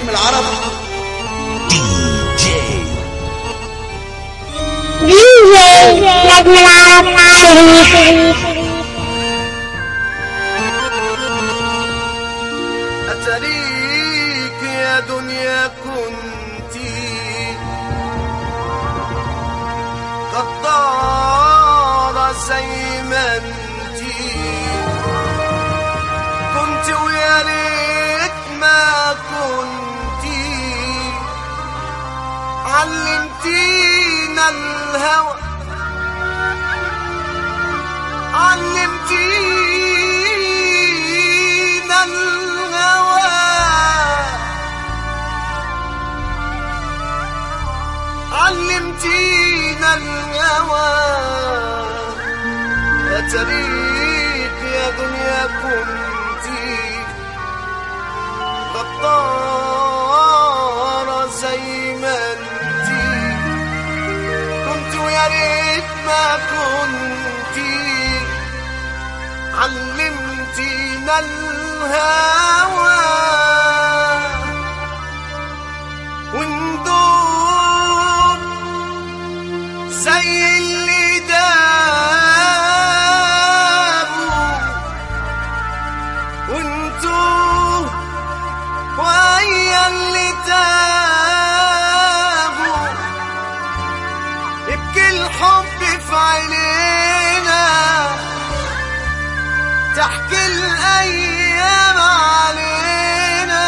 نجم العرب دي جي دي جي نجم العرب شريف أتريك يا دنيا كنتي غدارة زي ما انتي كنت ويا ريت ما كنتي علمتينا الهوى علمتينا الهوى علمتينا الهوى يا تريك يا دنيا كنتي غدارة زي ما انتي كنت ويا ريت ما كنتي علمتينا الهوى وندوب زي اللي دابوا وانتو ويا اللي تابوا يبكي الحب في عينينا تحكي الأيام علينا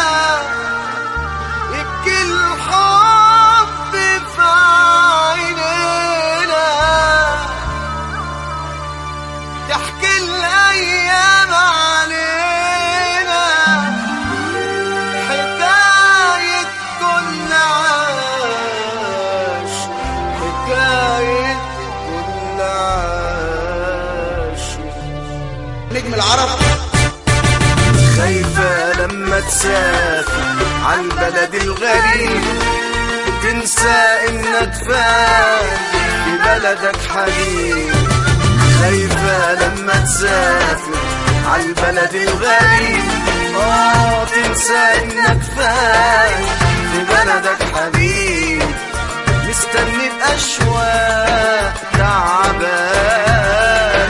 يبكي الحب في عينينا تحكي الأيام علينا حكاية كل عاش حكاية كل عاش نجم العرب خايفة لما تسافر عالبلد الغريب تنسى انك فات في بلدك حبيب خايفة لما تسافر عالبلد الغريب اه تنسى انك فات في بلدك حبيب مستني بأشواق تعبان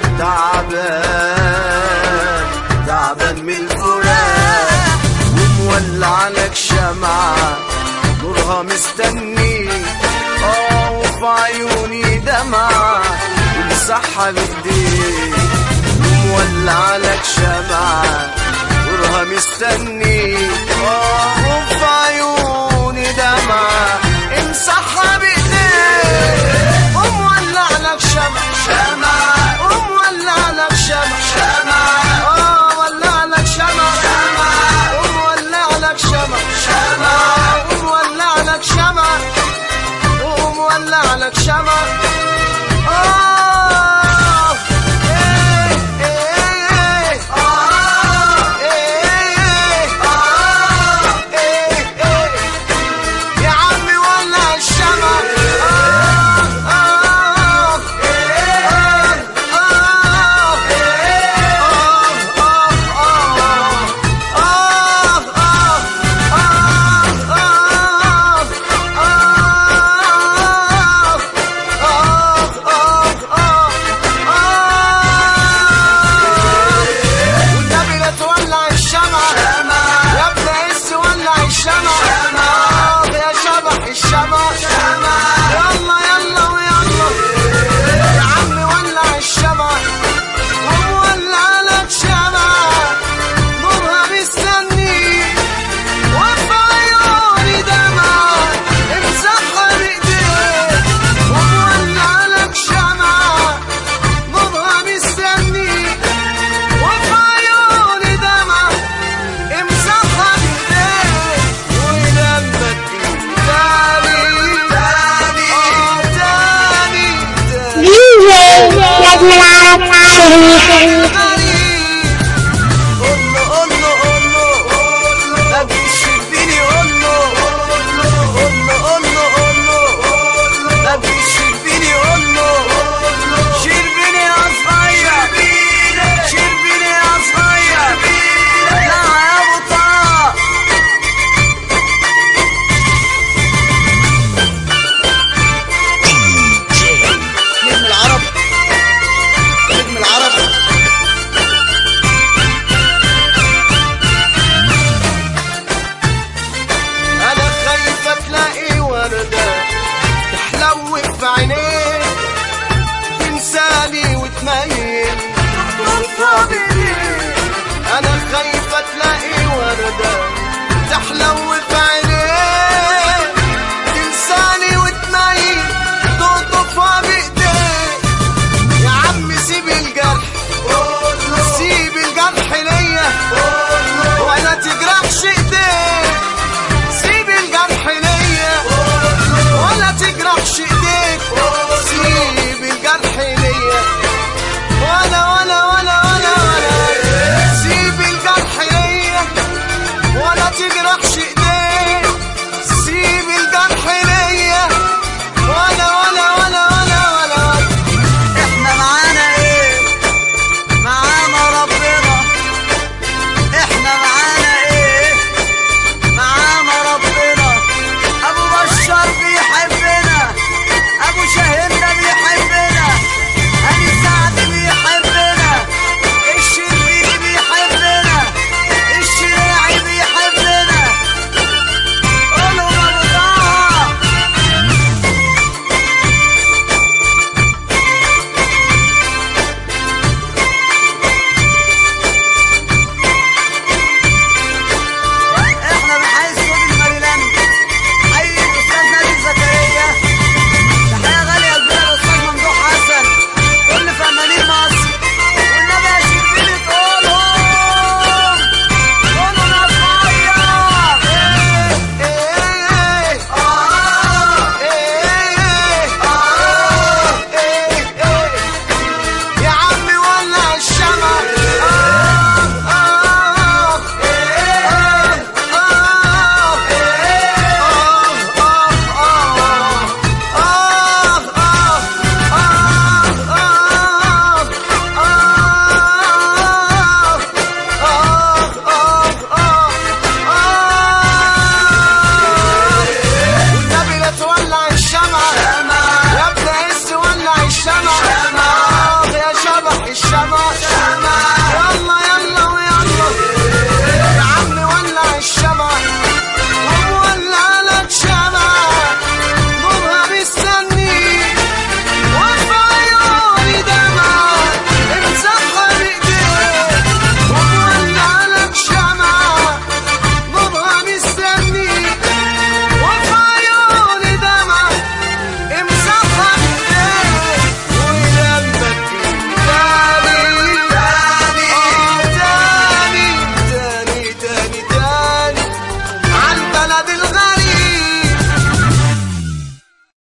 تعبان تعبان من الفراق ومولع لك شمعة نورها مستني اه وفي عيوني دمعة ومسحها بايديك ومولع لك شمعة نورها مستني اه وفي عيوني دمعة امسحها بايديك ومولع لك شمعة شمعة ومولع لك شمعة شمعة اه ولع لك شمعة شمعة ومولع لك شمعة شمعة ومولع لك شمعة ومولع لك شمعة آه إيه إيه آه إيه آه إيه إيه يا عمي ولع الشمع آه آه آه آه والنبي لا تولع الشمع يا ابن عز ولع الشمع آه يا شبح الشمع يلا يلا ويلا يا عمي ولع الشمع ومولع لك شمع نورها مستني وفي عيوني دمع امسحها بايديك ومولع لك شمع نورها مستني وفي عيوني دمع امسحها بايديك ولما تجي تاني تاني آه تاني تاني دي جي نجم العرب شريف قول له قول له قول له ما بيشفيني قول له قول له قول له قول له ما بيشفيني قول له شربيني يا صغير شربيني يا صغير لا يا ابو طه بعدك تحلو في